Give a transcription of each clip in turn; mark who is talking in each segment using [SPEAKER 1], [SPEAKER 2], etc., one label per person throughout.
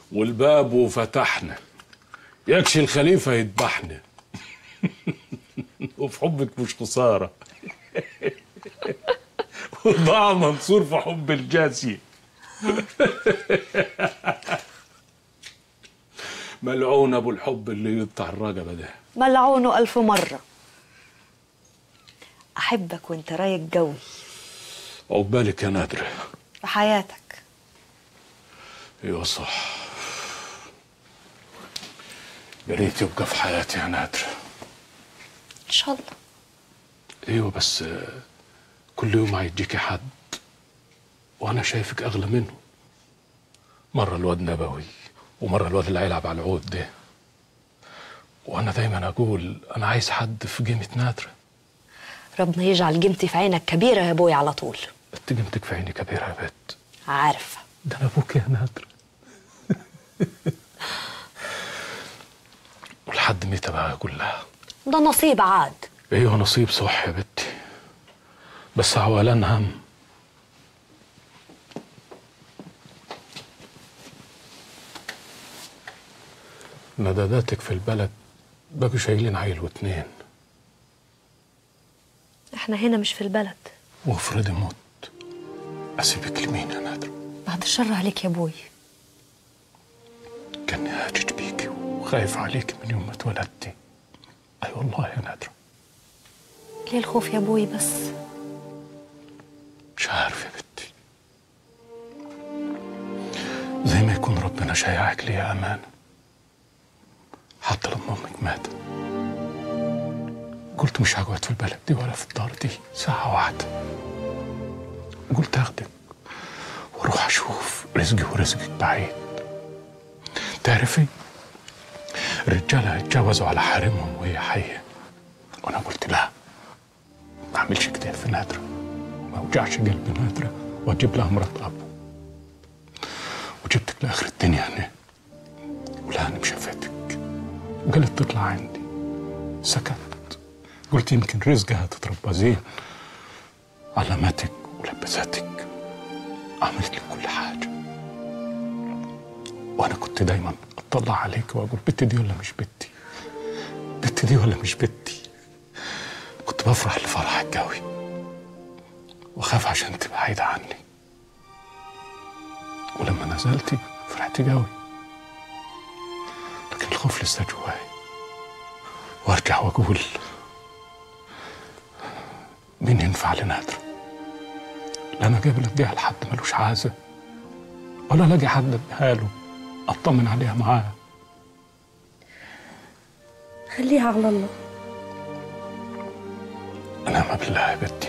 [SPEAKER 1] والباب وفتحنا يكشي الخليفة يذبحنا وفي حبك مش خسارة وضاع منصور في حب الجاسية ملعون ابو الحب اللي يقطع الرقبه ده
[SPEAKER 2] ملعونه ألف مرة أحبك وأنت رايق قوي
[SPEAKER 1] عقبالك يا نادرة
[SPEAKER 2] في حياتك
[SPEAKER 1] ايوه صح يا ريت يبقى في حياتي يا نادرة
[SPEAKER 2] إن شاء الله
[SPEAKER 1] ايوه بس آه، كل يوم هيجيكي حد وانا شايفك اغلى منه مرة الواد نبوي ومرة الواد اللي هيلعب على العود ده وانا دايما اقول انا عايز حد في قيمة نادرة
[SPEAKER 2] ربنا يجعل قيمتي في عينك كبيرة يا أبوي على طول
[SPEAKER 1] انت قيمتك في عيني كبيرة يا بت
[SPEAKER 2] عارفة
[SPEAKER 1] ده انا ابوك يا نادرة ولحد متى بقى اقول لها
[SPEAKER 2] ده نصيب عاد
[SPEAKER 1] ايوه نصيب صح يا بنتي بس عوالان هم نداداتك في البلد بقوا شايلين عيل واتنين
[SPEAKER 2] احنا هنا مش في البلد
[SPEAKER 1] وافرضي موت اسيبك لمين يا نادر
[SPEAKER 2] بعد الشر عليك يا أبوي
[SPEAKER 1] كاني هاجج بيكي وخايف عليك من يوم ما اتولدتي اي والله يا نادر
[SPEAKER 2] ليه الخوف يا أبوي بس
[SPEAKER 1] مش عارف يا بنتي زي ما يكون ربنا شايعك ليا أمانة حتى لما أمك ماتت قلت مش هقعد في البلد دي ولا في الدار دي ساعة واحدة قلت أخدك وأروح أشوف رزقي ورزقك بعيد تعرفي الرجالة اتجوزوا على حريمهم وهي حية وأنا قلت لا ما أعملش كده في نادرة ما وجعش قلب نادرة وأجيب لها مرات أب وجبتك لآخر الدنيا هنا والآن مشافتك وقالت تطلع عندي سكت قلت يمكن رزقها تتربى زين علمتك ولبستك عملت لك كل حاجة وأنا كنت دايما أطلع عليك وأقول بنتي دي ولا مش بنتي بنتي دي ولا مش بنتي كنت بفرح لفرحك قوي وخاف عشان تبقى بعيدة عني ولما نزلتي فرحت قوي لكن الخوف لسه جواي وارجع واقول مين ينفع لنادر لا انا قابل اديها لحد ملوش عازه ولا الاقي حد اديها له اطمن عليها معاه
[SPEAKER 2] خليها على الله
[SPEAKER 1] نعم بالله يا بنتي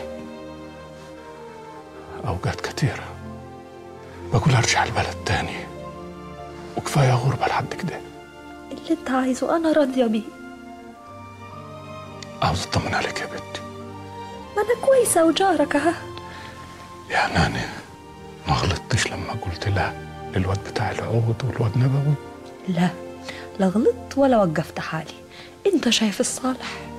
[SPEAKER 1] اوقات كتيره بقول ارجع البلد تاني وكفايه غربه لحد كده
[SPEAKER 2] اللي انت عايزه أنا راضية بيه
[SPEAKER 1] عاوز اطمن عليك يا بنتي
[SPEAKER 2] ما أنا كويسة وجارك أها
[SPEAKER 1] يعني انا ما غلطتش لما قلت لا للواد بتاع العود والواد نبوي
[SPEAKER 2] لا لا غلطت ولا وقفت حالي انت شايف الصالح